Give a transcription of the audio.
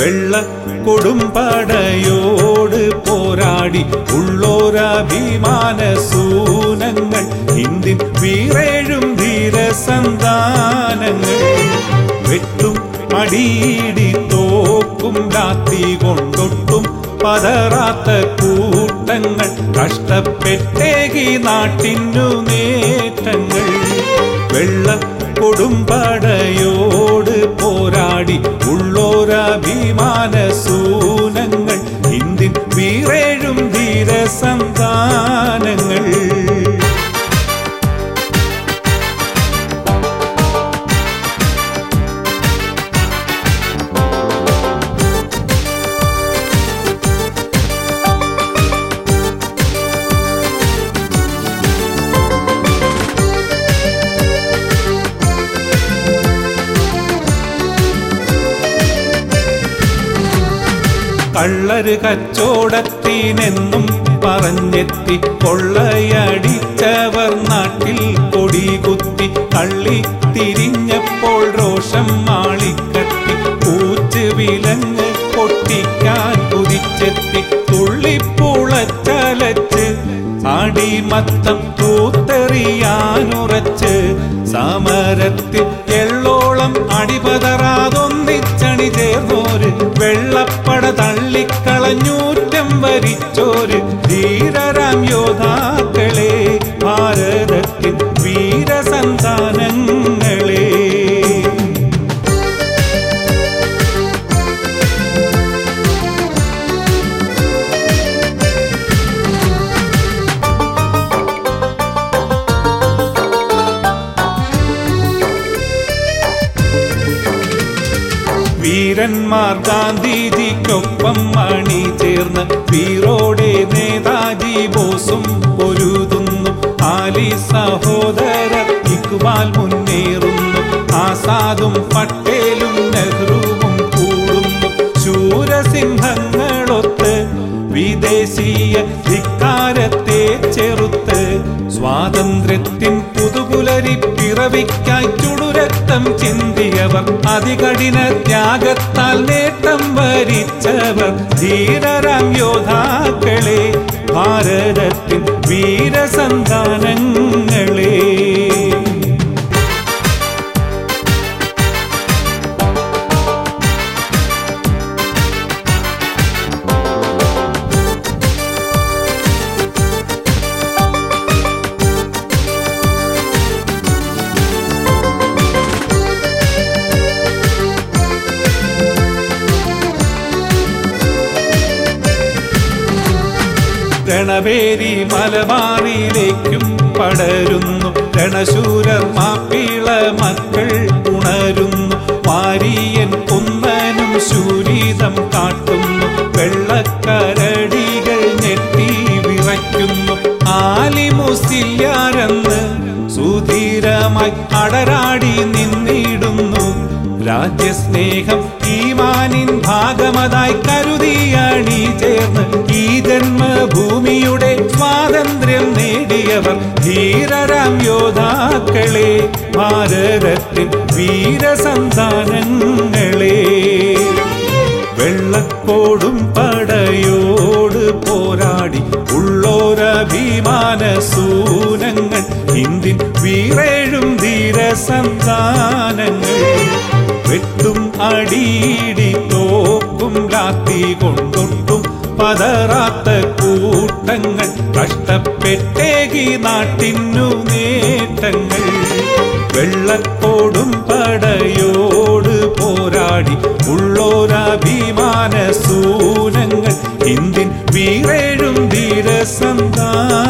വെള്ള കൊടുമ്പടയോട് പോരാടി ഉള്ളോരഭിമാന സൂനങ്ങൾ ഇന്ത്യൻ വീറേഴും ധീരസന്താനങ്ങൾ വെട്ടും അടിയിടി തോക്കും രാത്രി കൊണ്ടൊട്ടും പതറാത്ത കൂട്ടങ്ങൾ കഷ്ടപ്പെട്ടേകി നാട്ടിനു നേട്ടങ്ങൾ വെള്ള കൊടുമ്പടയോട് പോരാടി ഉള്ളോരഭിമാന സൂനങ്ങൾ ഇന്ത്യൻ വീറേഴും ധീരസന്താനങ്ങൾ കള്ളര് കച്ചോടത്തിനെന്നും പറഞ്ഞെത്തി കൊള്ളയടിച്ചവർ നാട്ടിൽ കൊടികുത്തി കള്ളി തിരിഞ്ഞപ്പോൾ രോഷം മാളിക്കത്തി പൂച്ച് വിലങ്ങ് പൊട്ടിക്കാൻ കുതിച്ചെത്തി തുള്ളിപ്പുളച്ചലച്ച് അടിമത്തം തൂത്തെറിയാനുറച്ച് സമരത്തിൽ എള്ളോളം അടിപതറാതൊന്നിച്ചണി ചേർന്നോര് വെള്ളപ്പട തള്ളിക്കളഞ്ഞൂറ്റം വരിച്ചോര് ധീരരാം യോദ്ധാക്കളെ ഭാരതത്തിൻ വീരസന്താനങ്ങളെ വീരന്മാർ ഗാന്ധിജിക്കൊപ്പം അണി ചേർന്ന് വീറോടെ നേതാജി ബോസും പൊരുതുന്നു ആലി സഹോദരർ ഇക്ബാൽ മുന്നേറുന്നു ആസാദും പട്ടേലും നെഹ്റുവും കൂടുന്നു ശൂരസിംഹങ്ങളൊത്ത് വിദേശീയ ധിക്കാരത്തെ ചെറുത്ത് സ്വാതന്ത്ര്യത്തിൻ പുതുപുലരി പിറവിക്കായി ചുടുരക്തം ചിന്തിയവർ അതികഠിന ത്യാഗത്താൽ നേട്ടം വരിച്ചവർ ധീരരാം യോദ്ധാക്കളെ ഭാരതത്തിൻ വീരസന്താനങ്ങളെ രണവേരി മലബാറിലേക്കും പടരുന്നു രണശൂരർ മാപ്പിള മക്കൾ ഉണരുന്നു വാരിയൻ കുന്നനും ശൂരിതം കാട്ടുന്നു വെള്ളക്കരടികൾ ഞെട്ടി വിറയ്ക്കുന്നു ആലിമുസില്യാരെന്ന് സുധീരമായി അടരാടി നിന്നിടുന്നു രാജ്യസ്നേഹം ഈമാനിൻ ഭാഗമതായി കരുതിയണി ചേർന്ന് ഈ ജന്മഭൂമിയുടെ സ്വാതന്ത്ര്യം നേടിയവർ ധീരരാം യോദ്ധാക്കളെ ഭാരതത്തിൻ വീരസന്താനങ്ങളെ വെള്ളക്കോടും പടയോട് പോരാടി ഉള്ളോരഭിമാന സൂനങ്ങൾ ഇന്ത്യൻ വീറേഴും ധീരസന്താനങ്ങൾ വെട്ടും അടിയിടി തോക്കും ലാത്തി കൊണ്ടൊട്ടും പതറാത്ത കൂട്ടങ്ങൾ കഷ്ടപ്പെട്ടേകി നാട്ടിനു നേട്ടങ്ങൾ വെള്ളക്കോടും പടയോട് പോരാടി ഉള്ളോരഭിമാന സൂനങ്ങൾ ഇന്ത്യൻ വീറേഴും ധീരസന്താ